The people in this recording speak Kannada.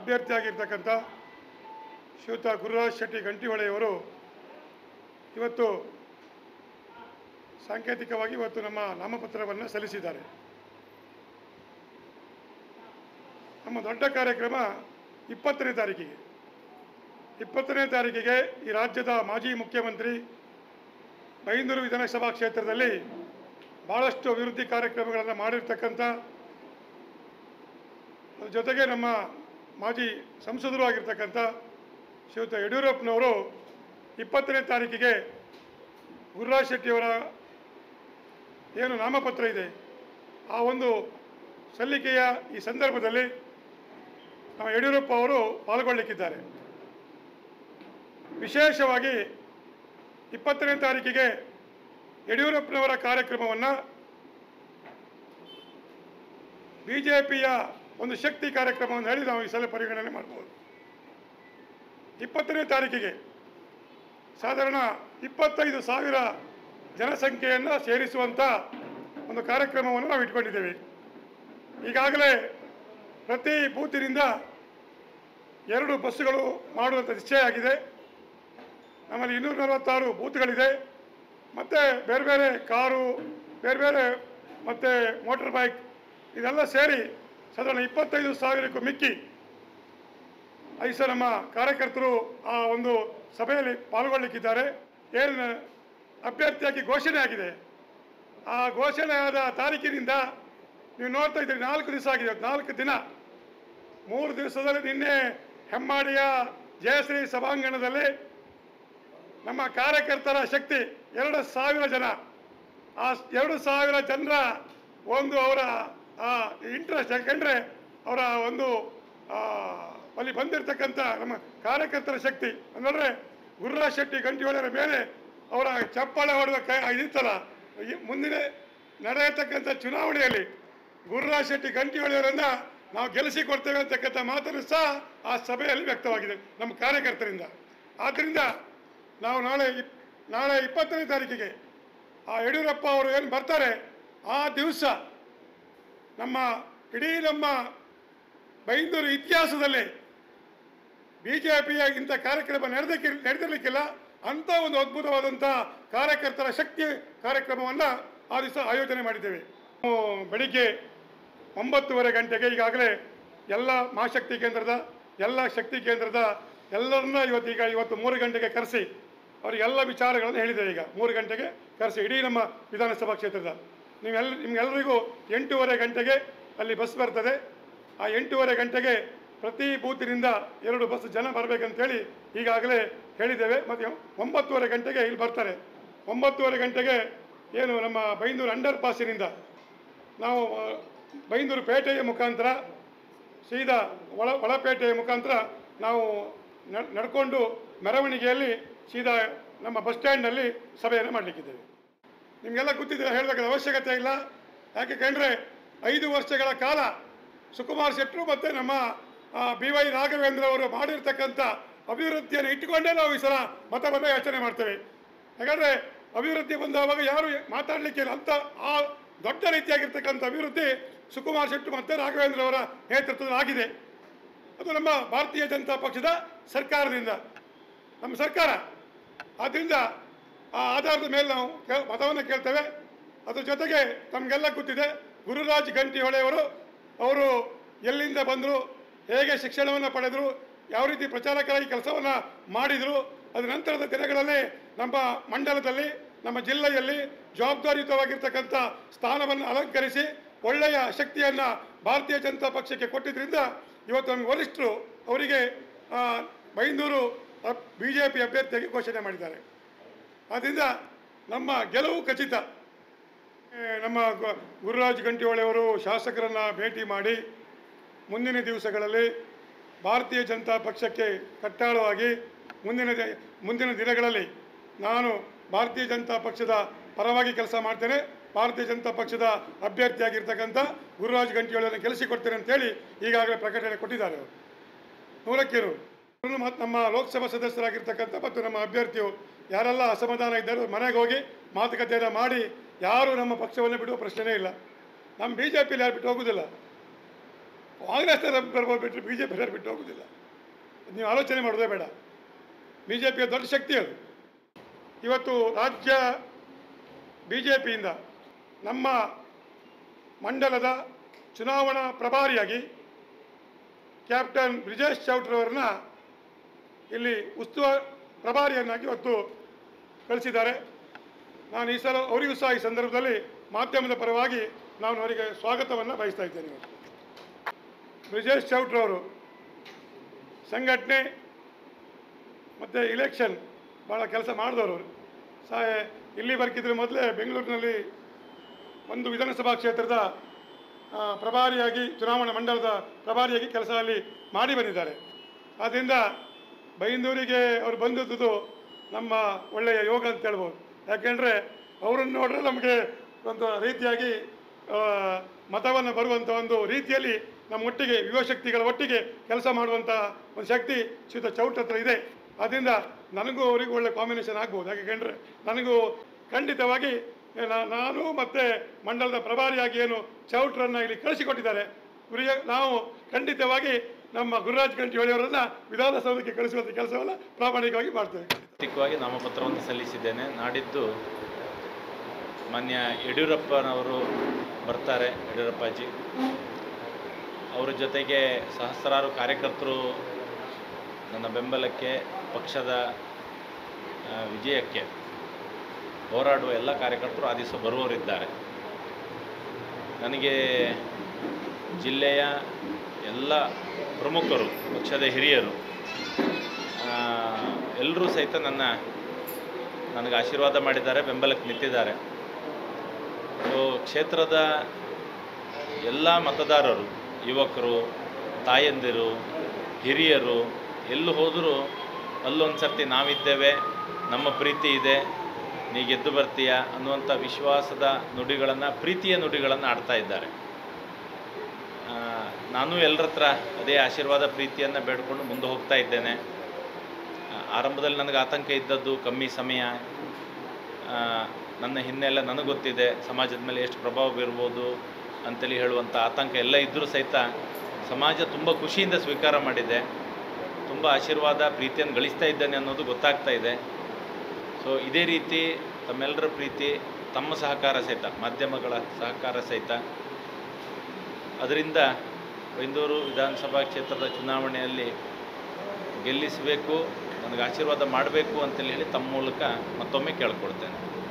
ಅಭ್ಯರ್ಥಿಯಾಗಿರ್ತಕ್ಕಂಥ ಶ್ರೀಯುತ ಗುರುರಾಜ್ ಶೆಟ್ಟಿ ಗಂಟಿಹೊಳೆಯವರು ಇವತ್ತು ಸಾಂಕೇತಿಕವಾಗಿ ಇವತ್ತು ನಮ್ಮ ನಾಮಪತ್ರವನ್ನು ಸಲ್ಲಿಸಿದ್ದಾರೆ ನಮ್ಮ ದೊಡ್ಡ ಕಾರ್ಯಕ್ರಮ ಇಪ್ಪತ್ತನೇ ತಾರೀಕಿಗೆ ಇಪ್ಪತ್ತನೇ ತಾರೀಕಿಗೆ ಈ ರಾಜ್ಯದ ಮಾಜಿ ಮುಖ್ಯಮಂತ್ರಿ ಬೈಂದೂರು ವಿಧಾನಸಭಾ ಕ್ಷೇತ್ರದಲ್ಲಿ ಭಾಳಷ್ಟು ಅಭಿವೃದ್ಧಿ ಕಾರ್ಯಕ್ರಮಗಳನ್ನು ಮಾಡಿರ್ತಕ್ಕಂಥ ಅದ್ರ ಜೊತೆಗೆ ನಮ್ಮ ಮಾಜಿ ಸಂಸದರು ಆಗಿರ್ತಕ್ಕಂಥ ಶ್ರೀಯುತ ಯಡಿಯೂರಪ್ಪನವರು ಇಪ್ಪತ್ತನೇ ತಾರೀಕಿಗೆ ಗುರುರಾಜ್ ಶೆಟ್ಟಿಯವರ ಏನು ನಾಮಪತ್ರ ಇದೆ ಆ ಒಂದು ಸಲ್ಲಿಕೆಯ ಈ ಸಂದರ್ಭದಲ್ಲಿ ನಮ್ಮ ಯಡಿಯೂರಪ್ಪ ಅವರು ಪಾಲ್ಗೊಳ್ಳಲಿಕ್ಕಿದ್ದಾರೆ ವಿಶೇಷವಾಗಿ ಇಪ್ಪತ್ತನೇ ತಾರೀಕಿಗೆ ಯಡಿಯೂರಪ್ಪನವರ ಕಾರ್ಯಕ್ರಮವನ್ನು ಬಿ ಜೆ ಪಿಯ ಒಂದು ಶಕ್ತಿ ಕಾರ್ಯಕ್ರಮವನ್ನು ಹೇಳಿ ನಾವು ಈ ಸಲ ಪರಿಗಣನೆ ಮಾಡ್ಬೋದು ಇಪ್ಪತ್ತನೇ ತಾರೀಕಿಗೆ ಸಾಧಾರಣ ಇಪ್ಪತ್ತೈದು ಸಾವಿರ ಜನಸಂಖ್ಯೆಯನ್ನು ಸೇರಿಸುವಂಥ ಒಂದು ಕಾರ್ಯಕ್ರಮವನ್ನು ನಾವು ಇಟ್ಕೊಂಡಿದ್ದೇವೆ ಈಗಾಗಲೇ ಪ್ರತಿ ಬೂತಿನಿಂದ ಎರಡು ಬಸ್ಸುಗಳು ಮಾಡುವಂಥ ನಿಶ್ಚಯ ಆಗಿದೆ ನಮ್ಮಲ್ಲಿ ಇನ್ನೂರ ನಲವತ್ತಾರು ಬೂತ್ಗಳಿದೆ ಮತ್ತು ಬೇರೆ ಬೇರೆ ಕಾರು ಬೇರೆ ಬೇರೆ ಮತ್ತು ಮೋಟರ್ ಬೈಕ್ ಇದೆಲ್ಲ ಸೇರಿ ಸಾಧಾರಣ ಇಪ್ಪತ್ತೈದು ಸಾವಿರಕ್ಕೂ ಮಿಕ್ಕಿ ಐದು ಸಲ ನಮ್ಮ ಕಾರ್ಯಕರ್ತರು ಆ ಒಂದು ಸಭೆಯಲ್ಲಿ ಪಾಲ್ಗೊಳ್ಳಿಕ್ಕಿದ್ದಾರೆ ಏನು ಅಭ್ಯರ್ಥಿಯಾಗಿ ಘೋಷಣೆ ಆಗಿದೆ ಆ ಘೋಷಣೆ ಆದ ತಾರೀಕಿನಿಂದ ನೀವು ನೋಡ್ತಾ ಇದ್ದೀರಿ ನಾಲ್ಕು ದಿವಸ ಆಗಿದೆ ನಾಲ್ಕು ದಿನ ಮೂರು ದಿವಸದಲ್ಲಿ ನಿನ್ನೆ ಹೆಮ್ಮಾಡಿಯ ಜಯಶ್ರೀ ಸಭಾಂಗಣದಲ್ಲಿ ನಮ್ಮ ಕಾರ್ಯಕರ್ತರ ಶಕ್ತಿ ಎರಡು ಸಾವಿರ ಜನ ಆ ಎರಡು ಸಾವಿರ ಜನರ ಒಂದು ಅವರ ಇಂಟ್ರೆಸ್ಟ್ ಯಾಕೆಂದರೆ ಅವರ ಒಂದು ಆ, ಅಲ್ಲಿ ಬಂದಿರತಕ್ಕಂಥ ನಮ್ಮ ಕಾರ್ಯಕರ್ತರ ಶಕ್ತಿ ಅಂದರೆ ಗುರುರಾಜ್ ಶೆಟ್ಟಿ ಗಂಟಿಹೊಳೆಯರ ಮೇಲೆ ಅವರ ಚಪ್ಪಾಳೆ ಹೊಡೆದ ಕೈ ಇದಿತ್ತಲ್ಲ ಈ ಮುಂದಿನ ನಡೆಯತಕ್ಕಂಥ ಚುನಾವಣೆಯಲ್ಲಿ ಗುರುರಾಜ್ ಶೆಟ್ಟಿ ಗಂಟಿಹೊಳೆಯವರನ್ನ ನಾವು ಗೆಲ್ಲಿಸಿಕೊಡ್ತೇವೆ ಅಂತಕ್ಕಂಥ ಮಾತನ್ನು ಸಹ ಆ ಸಭೆಯಲ್ಲಿ ವ್ಯಕ್ತವಾಗಿದೆ ನಮ್ಮ ಕಾರ್ಯಕರ್ತರಿಂದ ಆದ್ದರಿಂದ ನಾವು ನಾಳೆ ಇಪ್ ನಾಳೆ ಇಪ್ಪತ್ತನೇ ತಾರೀಕಿಗೆ ಆ ಯಡಿಯೂರಪ್ಪ ಅವರು ಏನು ಬರ್ತಾರೆ ಆ ದಿವಸ ನಮ್ಮ ಇಡೀ ನಮ್ಮ ಬೈಂದೂರು ಇತಿಹಾಸದಲ್ಲಿ ಬಿ ಜೆ ಪಿಯ ಇಂಥ ಕಾರ್ಯಕ್ರಮ ನಡೆದಕ್ಕೆ ನಡೆದಿರಲಿಕ್ಕಿಲ್ಲ ಅಂಥ ಒಂದು ಅದ್ಭುತವಾದಂಥ ಕಾರ್ಯಕರ್ತರ ಶಕ್ತಿ ಕಾರ್ಯಕ್ರಮವನ್ನು ಆ ದಿವಸ ಆಯೋಜನೆ ಮಾಡಿದ್ದೇವೆ ನಾವು ಬೆಳಿಗ್ಗೆ ಒಂಬತ್ತುವರೆ ಗಂಟೆಗೆ ಈಗಾಗಲೇ ಎಲ್ಲ ಮಹಾಶಕ್ತಿ ಕೇಂದ್ರದ ಎಲ್ಲ ಶಕ್ತಿ ಕೇಂದ್ರದ ಎಲ್ಲರನ್ನ ಇವತ್ತು ಈಗ ಇವತ್ತು ಮೂರು ಗಂಟೆಗೆ ಕರೆಸಿ ಅವರಿಗೆಲ್ಲ ವಿಚಾರಗಳನ್ನು ಹೇಳಿದ್ದೇವೆ ಈಗ ಮೂರು ಗಂಟೆಗೆ ಕರೆಸಿ ಇಡೀ ನಮ್ಮ ವಿಧಾನಸಭಾ ಕ್ಷೇತ್ರದ ನೀವೆಲ್ಲ ನಿಮ್ಗೆಲ್ಲರಿಗೂ ಎಂಟೂವರೆ ಗಂಟೆಗೆ ಅಲ್ಲಿ ಬಸ್ ಬರ್ತದೆ ಆ ಎಂಟೂವರೆ ಗಂಟೆಗೆ ಪ್ರತಿ ಬೂತಿನಿಂದ ಎರಡು ಬಸ್ ಜನ ಬರಬೇಕಂತೇಳಿ ಈಗಾಗಲೇ ಹೇಳಿದ್ದೇವೆ ಮತ್ತು ಒಂಬತ್ತುವರೆ ಗಂಟೆಗೆ ಇಲ್ಲಿ ಬರ್ತಾರೆ ಒಂಬತ್ತುವರೆ ಗಂಟೆಗೆ ಏನು ನಮ್ಮ ಬೈಂದೂರು ಅಂಡರ್ ಪಾಸಿನಿಂದ ನಾವು ಆ, ಬೈಂದೂರು ಪೇಟೆಯ ಮುಖಾಂತರ ಸೀದಾ ಒಳ ಒಳಪೇಟೆಯ ಮುಖಾಂತರ ನಾವು ನಡ್- ನಡ್ಕೊಂಡು ಮೆರವಣಿಗೆಯಲ್ಲಿ ಸೀದಾ ನಮ್ಮ ಬಸ್ ಸ್ಟ್ಯಾಂಡ್ನಲ್ಲಿ ಸಭೆಯನ್ನು ಮಾಡಲಿಕ್ಕಿದ್ದೇವೆ ನಿಮಗೆಲ್ಲ ಗೊತ್ತಿದೆ ಹೇಳಬೇಕಾದ ಅವಶ್ಯಕತೆ ಇಲ್ಲ ಯಾಕೆ ಕಂಡ್ರೆ ಐದು ವರ್ಷಗಳ ಕಾಲ ಸುಕುಮಾರ್ ಶೆಟ್ಟರು ಮತ್ತು ನಮ್ಮ ಬಿ ವೈ ರಾಘವೇಂದ್ರ ಅವರು ಮಾಡಿರ್ತಕ್ಕಂಥ ಅಭಿವೃದ್ಧಿಯನ್ನು ಇಟ್ಟುಕೊಂಡೇ ನಾವು ಈ ಸಲ ಮತವನ್ನು ಯಾಚನೆ ಮಾಡ್ತೇವೆ ಯಾಕಂದರೆ ಅಭಿವೃದ್ಧಿ ಬಂದಾವಾಗ ಯಾರು ಮಾತಾಡಲಿಕ್ಕೆ ಇಲ್ಲ ಅಂತ ಆ ದೊಡ್ಡ ರೀತಿಯಾಗಿರ್ತಕ್ಕಂಥ ಅಭಿವೃದ್ಧಿ ಸುಕುಮಾರ್ ಶೆಟ್ಟು ಮತ್ತು ರಾಘವೇಂದ್ರ ಅವರ ನೇತೃತ್ವದಲ್ಲಿ ಆಗಿದೆ ಅದು ನಮ್ಮ ಭಾರತೀಯ ಜನತಾ ಪಕ್ಷದ ಸರ್ಕಾರದಿಂದ ನಮ್ಮ ಸರ್ಕಾರ ಆದ್ದರಿಂದ ಆ ಆಧಾರದ ಮೇಲೆ ನಾವು ಕೇ- ಮತವನ್ನು ಕೇಳ್ತೇವೆ ಅದ್ರ ಜೊತೆಗೆ ತಮಗೆಲ್ಲ ಗೊತ್ತಿದೆ ಗುರುರಾಜ್ ಗಂಟಿಹೊಳೆಯವರು ಅವರು ಎಲ್ಲಿಂದ ಬಂದರು ಹೇಗೆ ಶಿಕ್ಷಣವನ್ನು ಪಡೆದರು ಯಾವ ರೀತಿ ಪ್ರಚಾರಕರಾಗಿ ಕೆಲಸವನ್ನು ಮಾಡಿದರು ಅದರ ನಂತರದ ದಿನಗಳಲ್ಲಿ ನಮ್ಮ ಮಂಡಲದಲ್ಲಿ ನಮ್ಮ ಜಿಲ್ಲೆಯಲ್ಲಿ ಜವಾಬ್ದಾರಿಯುತವಾಗಿರ್ತಕ್ಕಂಥ ಸ್ಥಾನವನ್ನು ಅಲಂಕರಿಸಿ ಒಳ್ಳೆಯ ಶಕ್ತಿಯನ್ನು ಭಾರತೀಯ ಜನತಾ ಪಕ್ಷಕ್ಕೆ ಕೊಟ್ಟಿದ್ದರಿಂದ ಇವತ್ತು ನಮ್ಮ ವರಿಷ್ಠರು ಅವರಿಗೆ ಆ, ಬೈಂದೂರು ಬಿ ಜೆ ಪಿ ಅಭ್ಯರ್ಥಿಯಾಗಿ ಘೋಷಣೆ ಮಾಡಿದ್ದಾರೆ ಆದ್ದರಿಂದ ನಮ್ಮ ಗೆಲುವು ಖಚಿತ ಏ, ನಮ್ಮ ಗು- ಗುರುರಾಜ್ ಗಂಟಿಹೊಳೆಯವರು ಶಾಸಕರನ್ನು ಭೇಟಿ ಮಾಡಿ ಮುಂದಿನ ದಿವಸಗಳಲ್ಲಿ ಭಾರತೀಯ ಜನತಾ ಪಕ್ಷಕ್ಕೆ ಕಟ್ಟಾಳವಾಗಿ ಮುಂದಿನ ದಿ- ಮುಂದಿನ ದಿನಗಳಲ್ಲಿ ನಾನು ಭಾರತೀಯ ಜನತಾ ಪಕ್ಷದ ಪರವಾಗಿ ಕೆಲಸ ಮಾಡ್ತೇನೆ ಭಾರತೀಯ ಜನತಾ ಪಕ್ಷದ ಅಭ್ಯರ್ಥಿಯಾಗಿರ್ತಕ್ಕಂಥ ಗುರುರಾಜ್ ಗಂಟಿಹೊಳೆಯನ್ನು ಗೆಲ್ಲಿಸಿಕೊಡ್ತೇನೆ ಅಂತೇಳಿ ಈಗಾಗಲೇ ಪ್ರಕಟಣೆ ಕೊಟ್ಟಿದ್ದಾರೆ ಅವರು ನೂರಕ್ಕೆ ನೂರು ಇನ್ನು ಮತ್ತು ನಮ್ಮ ಲೋಕಸಭಾ ಸದಸ್ಯರಾಗಿರ್ತಕ್ಕಂಥ ಮತ್ತು ನಮ್ಮ ಅಭ್ಯರ್ಥಿಯು ಯಾರೆಲ್ಲ ಅಸಮಾಧಾನ ಇದ್ದರೂ ಮನೆಗೆ ಹೋಗಿ ಮಾತುಕತೆಯನ್ನು ಮಾಡಿ ಯಾರು ನಮ್ಮ ಪಕ್ಷವನ್ನು ಬಿಡುವ ಪ್ರಶ್ನೆನೇ ಇಲ್ಲ ನಮ್ಮ ಬಿ ಜೆ ಪಿಲಿ ಯಾರು ಬಿಟ್ಟು ಹೋಗುವುದಿಲ್ಲ ಕಾಂಗ್ರೆಸ್ ಬರ್ಬೋದು ಬಿಟ್ಟರೆ ಬಿ ಜೆ ಪಿ ಬಿಟ್ಟು ಹೋಗೋದಿಲ್ಲ ನೀವು ಆಲೋಚನೆ ಮಾಡೋದೇ ಬೇಡ ಬಿ ಜೆ ಪಿಯ ದೊಡ್ಡ ಶಕ್ತಿ ಅದು ಇವತ್ತು ರಾಜ್ಯ ಬಿ ಜೆ ಪಿಯಿಂದ ನಮ್ಮ ಮಂಡಲದ ಚುನಾವಣಾ ಪ್ರಭಾರಿಯಾಗಿ ಕ್ಯಾಪ್ಟನ್ ಬ್ರಿಜೇಶ್ ಚೌಟ್ರವರನ್ನ ಇಲ್ಲಿ ಉಸ್ತುವ ಪ್ರಭಾರಿಯನ್ನಾಗಿ ಇವತ್ತು ಕಳಿಸಿದ್ದಾರೆ ನಾನು ಈ ಸಲ ಅವರಿಗೂ ಸಹ ಈ ಸಂದರ್ಭದಲ್ಲಿ ಮಾಧ್ಯಮದ ಪರವಾಗಿ ನಾನು ಅವರಿಗೆ ಸ್ವಾಗತವನ್ನು ಬಯಸ್ತಾ ಇದ್ದೇನೆ ಇವತ್ತು. ಬ್ರಿಜೇಶ್ ಚೌಟ್ರವರು ಸಂಘಟನೆ ಮತ್ತು ಇಲೆಕ್ಷನ್ ಭಾಳ ಕೆಲಸ ಮಾಡಿದವರು ಅವರು ಸಹ ಇಲ್ಲಿ ಬರ್ಕಿದ್ರೆ ಮೊದಲೇ ಬೆಂಗಳೂರಿನಲ್ಲಿ ಒಂದು ವಿಧಾನಸಭಾ ಕ್ಷೇತ್ರದ ಆ, ಪ್ರಭಾರಿಯಾಗಿ ಚುನಾವಣಾ ಮಂಡಲದ ಪ್ರಭಾರಿಯಾಗಿ ಕೆಲಸ ಅಲ್ಲಿ ಮಾಡಿ ಬಂದಿದ್ದಾರೆ ಆದ್ದರಿಂದ ಬೈಂದೂರಿಗೆ ಅವರು ಬಂದದ್ದು ನಮ್ಮ ಒಳ್ಳೆಯ ಯೋಗ ಅಂತ ಹೇಳ್ಬೋದು ಯಾಕೆಂದರೆ ಅವರನ್ನು ನೋಡಿದ್ರೆ ನಮಗೆ ಒಂದು ರೀತಿಯಾಗಿ ಆ, ಮತವನ್ನು ಬರುವಂಥ ಒಂದು ರೀತಿಯಲ್ಲಿ ನಮ್ಮ ಒಟ್ಟಿಗೆ ಯುವಶಕ್ತಿಗಳ ಒಟ್ಟಿಗೆ ಕೆಲಸ ಮಾಡುವಂಥ ಒಂದು ಶಕ್ತಿ ಶ್ರೀಯುತ ಚೌಟ್ ಹತ್ರ ಇದೆ ಆದ್ದರಿಂದ ನನಗೂ ಅವರಿಗೂ ಒಳ್ಳೆ ಕಾಂಬಿನೇಷನ್ ಆಗ್ಬೋದು ಯಾಕೆಂದರೆ ನನಗೂ ಖಂಡಿತವಾಗಿ ನಾ- ನಾನು ಮತ್ತು ಮಂಡಲದ ಪ್ರಭಾರಿಯಾಗಿ ಏನು ಚೌಟ್ರನ್ನು ಇಲ್ಲಿ ಕಳಿಸಿಕೊಟ್ಟಿದ್ದಾರೆ ಗುರಿಯ ನಾವು ಖಂಡಿತವಾಗಿ ನಮ್ಮ ಗುರುರಾಜ್ ಕಂಠಿಹೊಳಿಯವರನ್ನು ವಿಧಾನಸೌಧಕ್ಕೆ ಕಳಿಸುವಂಥ ಕೆಲಸವನ್ನು ಪ್ರಾಮಾಣಿಕವಾಗಿ ಮಾಡ್ತೇವೆ ವೈಯಕ್ತಿಕವಾಗಿ ನಾಮಪತ್ರವನ್ನು ಸಲ್ಲಿಸಿದ್ದೇನೆ ನಾಡಿದ್ದು ಮಾನ್ಯ ಯಡಿಯೂರಪ್ಪನವರು ಬರ್ತಾರೆ ಯಡಿಯೂರಪ್ಪಾಜಿ ಅವರ ಜೊತೆಗೆ ಸಹಸ್ರಾರು ಕಾರ್ಯಕರ್ತರು ನನ್ನ ಬೆಂಬಲಕ್ಕೆ ಪಕ್ಷದ ಆ, ವಿಜಯಕ್ಕೆ ಹೋರಾಡುವ ಎಲ್ಲ ಕಾರ್ಯಕರ್ತರು ಆ ದಿವಸ ಬರುವವರಿದ್ದಾರೆ ನನಗೆ ಜಿಲ್ಲೆಯ ಎಲ್ಲ ಪ್ರಮುಖರು ಪಕ್ಷದ ಹಿರಿಯರು ಎಲ್ಲರೂ ಸಹಿತ ನನ್ನ ನನಗೆ ಆಶೀರ್ವಾದ ಮಾಡಿದ್ದಾರೆ ಬೆಂಬಲಕ್ಕೆ ನಿಂತಿದ್ದಾರೆ ಸೊ ಕ್ಷೇತ್ರದ ಎಲ್ಲ ಮತದಾರರು ಯುವಕರು ತಾಯಂದಿರು ಹಿರಿಯರು ಎಲ್ಲೂ ಹೋದರೂ ಅಲ್ಲೊಂದು ಸರ್ತಿ ನಾವಿದ್ದೇವೆ ನಮ್ಮ ಪ್ರೀತಿ ಇದೆ ನೀ ಗೆದ್ದು ಬರ್ತೀಯ ಅನ್ನುವಂಥ ವಿಶ್ವಾಸದ ನುಡಿಗಳನ್ನು ಪ್ರೀತಿಯ ನುಡಿಗಳನ್ನು ಆಡ್ತಾ ಇದ್ದಾರೆ ಆ, ನಾನು ಎಲ್ಲರ ಹತ್ರ ಅದೇ ಆಶೀರ್ವಾದ ಪ್ರೀತಿಯನ್ನು ಬೇಡ್ಕೊಂಡು ಮುಂದೆ ಹೋಗ್ತಾ ಇದ್ದೇನೆ ಆ, ಆರಂಭದಲ್ಲಿ ನನಗೆ ಆತಂಕ ಇದ್ದದ್ದು ಕಮ್ಮಿ ಸಮಯ ಆ, ನನ್ನ ಹಿನ್ನೆಲೆ ನನಗೆ ಗೊತ್ತಿದೆ ಸಮಾಜದ ಮೇಲೆ ಎಷ್ಟು ಪ್ರಭಾವ ಬೀರ್ಬೋದು ಅಂತೇಳಿ ಹೇಳುವಂಥ ಆತಂಕ ಎಲ್ಲ ಇದ್ದರೂ ಸಹಿತ ಸಮಾಜ ತುಂಬ ಖುಷಿಯಿಂದ ಸ್ವೀಕಾರ ಮಾಡಿದೆ ತುಂಬ ಆಶೀರ್ವಾದ ಪ್ರೀತಿಯನ್ನು ಗಳಿಸ್ತಾ ಇದ್ದೇನೆ ಅನ್ನೋದು ಗೊತ್ತಾಗ್ತಾ ಇದೆ ಸೊ ಇದೇ ರೀತಿ ತಮ್ಮೆಲ್ಲರ ಪ್ರೀತಿ ತಮ್ಮ ಸಹಕಾರ ಸಹಿತ ಮಾಧ್ಯಮಗಳ ಸಹಕಾರ ಸಹಿತ ಅದರಿಂದ ಬೈಂದೂರು ವಿಧಾನಸಭಾ ಕ್ಷೇತ್ರದ ಚುನಾವಣೆಯಲ್ಲಿ ಗೆಲ್ಲಿಸಬೇಕು ನನಗೆ ಆಶೀರ್ವಾದ ಮಾಡಬೇಕು ಅಂತೇಳಿ ಹೇಳಿ ತಮ್ಮ ಮೂಲಕ ಮತ್ತೊಮ್ಮೆ ಕೇಳ್ಕೊಡ್ತೇನೆ